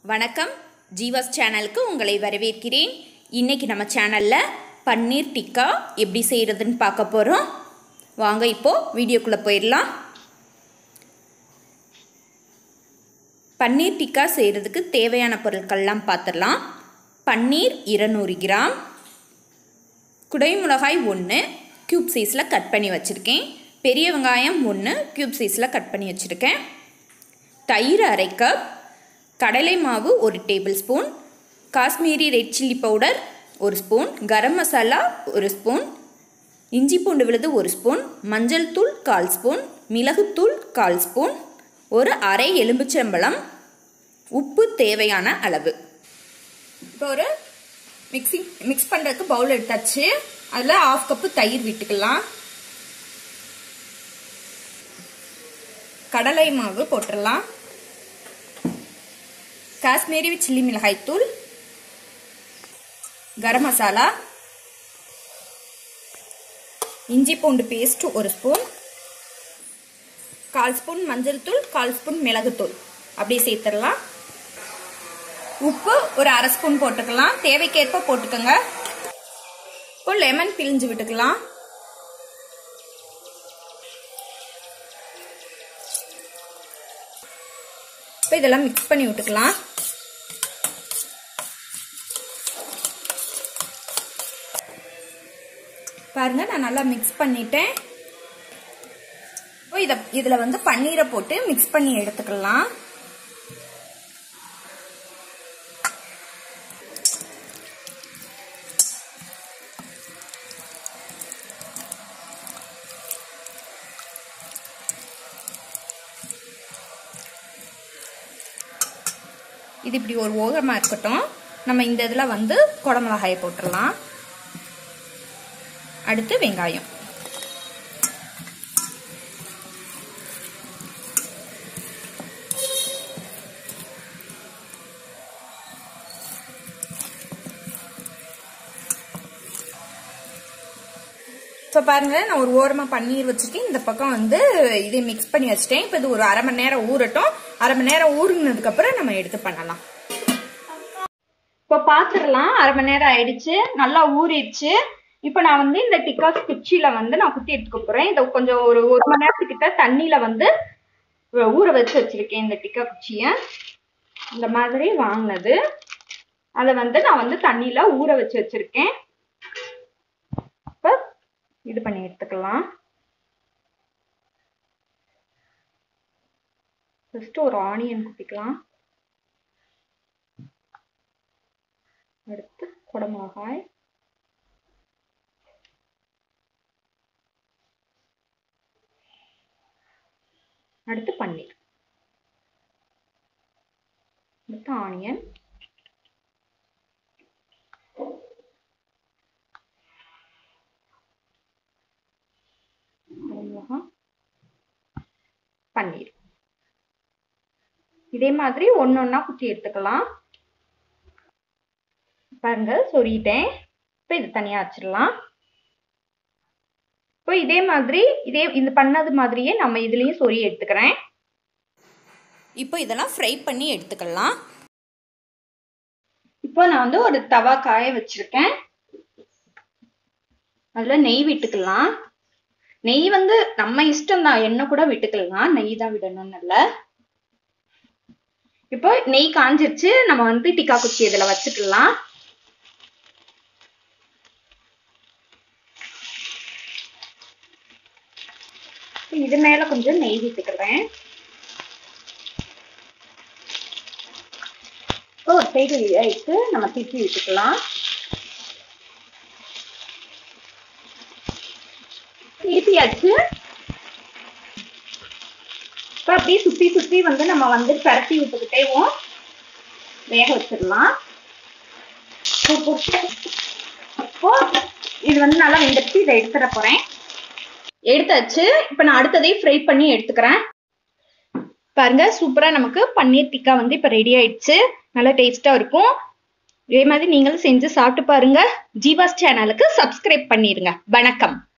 வணக்கம் ஜீவாஸ் சேனலுக்கு உங்களை வரவேற்கிறேன் இன்னைக்கு நம்ம சேனலில் பன்னீர் டிக்கா எப்படி செய்கிறதுன்னு பார்க்க போகிறோம் வாங்க இப்போது வீடியோக்குள்ளே போயிடலாம் பன்னீர் டிக்கா செய்கிறதுக்கு தேவையான பொருட்கள்லாம் பார்த்துடலாம் பன்னீர் இருநூறு கிராம் குடைமிளகாய் ஒன்று க்யூப் சைஸில் கட் பண்ணி வச்சுருக்கேன் பெரிய வெங்காயம் ஒன்று க்யூப் சைஸில் கட் பண்ணி வச்சுருக்கேன் தயிர் அரை கப் கடலை மாவு ஒரு tablespoon Kashmiri red chilli powder ஒரு ஸ்பூன் கரம் மசாலா ஒரு ஸ்பூன் இஞ்சி பூண்டு விழுது ஒரு ஸ்பூன் மஞ்சள் தூள் கால் ஸ்பூன் மிளகுத்தூள் கால் ஸ்பூன் ஒரு அரை எலும்புச்சம்பழம் உப்பு தேவையான அளவு இப்போ ஒரு மிக்சிங் மிக்ஸ் பண்ணுறதுக்கு பவுல் எடுத்தாச்சு அதில் ஆஃப் கப்பு தயிர் விட்டுக்கலாம் கடலை மாவு போட்டுடலாம் காஷ்மீரி சில்லி மிளகாய் தூள் கரம் மசாலா இஞ்சி பூண்டு பேஸ்ட் ஒரு ஸ்பூன் கால் ஸ்பூன் மஞ்சள் தூள் கால் ஸ்பூன் மிளகுத்தூள் அப்படியே சேர்த்துடலாம் உப்பு ஒரு அரை ஸ்பூன் போட்டுக்கலாம் தேவைக்கேற்ப போட்டுக்கோங்க இப்போ லெமன் பிழிஞ்சு விட்டுக்கலாம் இப்போ இதெல்லாம் மிக்ஸ் பண்ணி விட்டுக்கலாம் பாருங்க நான் நல்லா மிக்ஸ் பண்ணிட்டேன் இப்போ இதை இதில் வந்து பன்னீரை போட்டு மிக்ஸ் பண்ணி எடுத்துக்கலாம் இது இப்படி ஒரு ஓரமாக இருக்கட்டும் நம்ம இந்த இதில் வந்து குடமிளகாயை போட்டுடலாம் அடுத்து வெங்காயம் இப்போ பாருங்க நான் ஒரு ஓரமாக பன்னீர் வச்சுருக்கேன் இந்த பக்கம் வந்து இதை மிக்ஸ் பண்ணி வச்சுட்டேன் இப்போ இது ஒரு அரை மணி நேரம் ஊறட்டும் அரை மணி நேரம் ஊறுனதுக்கு அப்புறம் நம்ம எடுத்து பண்ணலாம் இப்போ பார்த்துடலாம் அரை மணி நேரம் ஆயிடுச்சு நல்லா ஊறிடுச்சு இப்போ நான் வந்து இந்த டிக்காஸ் குச்சியில வந்து நான் குத்தி எடுத்துக்க போறேன் இதை கொஞ்சம் ஒரு ஒரு மணி நேரத்துக்கிட்ட தண்ணியில வந்து ஊற வச்சு வச்சிருக்கேன் இந்த டிக்கா குச்சிய இந்த மாதிரி வாங்கினது அதை வந்து நான் வந்து தண்ணியில ஊற வச்சு வச்சிருக்கேன் இப்போ இது பண்ணி எடுத்துக்கலாம் ஃபர்ஸ்ட் ஒரு ஆனியன் குத்திக்கலாம் அடுத்து குடமிளகாய் அடுத்து பன்னீர் அடுத்து ஆனியன் பன்னீர் இதே மாதிரி ஒன்னு ஒன்னா குத்தி எடுத்துக்கலாம் பாருங்க சொரிட்டேன் இப்போ இது தனியா வச்சிடலாம் இப்போ இதே மாதிரி இதே இது பண்ணது மாதிரியே நம்ம இதுலேயும் சொறி எடுத்துக்கிறேன் இப்போ இதெல்லாம் ஃப்ரை பண்ணி எடுத்துக்கலாம் இப்போ நான் வந்து ஒரு தவா காய வச்சிருக்கேன் அதில் நெய் விட்டுக்கலாம் நெய் வந்து நம்ம இஷ்டம் தான் எண்ணெய் கூட விட்டுக்கலாம் நெய் தான் விடணும்னு இல்லை இப்போ நெய் காஞ்சிருச்சு நம்ம வந்து டிக்கா குச்சி இதில் வச்சுக்கலாம் இது மேல கொஞ்சம் நெய் விட்டுக்கிறேன் ஒரு சைடு ஆயிட்டு நம்ம திருப்பி விட்டுக்கலாம் திருப்பியாச்சு இப்போ அப்படியே சுத்தி சுத்தி வந்து நம்ம வந்து பரட்டி விட்டுக்கிட்டேவும் வேக வச்சிடலாம் இப்போ இது வந்து நல்லா வெந்துட்டு இதை எடுத்துட போறேன் எடுத்தாச்சு இப்போ நான் அடுத்ததையும் ஃப்ரை பண்ணி எடுத்துக்கிறேன் பாருங்க சூப்பரா நமக்கு பன்னீர் டிக்கா வந்து இப்போ ரெடி ஆயிடுச்சு நல்லா டேஸ்டா இருக்கும் இதே மாதிரி நீங்களும் செஞ்சு சாப்பிட்டு பாருங்க ஜீவாஸ் சேனலுக்கு சப்ஸ்கிரைப் பண்ணிருங்க வணக்கம்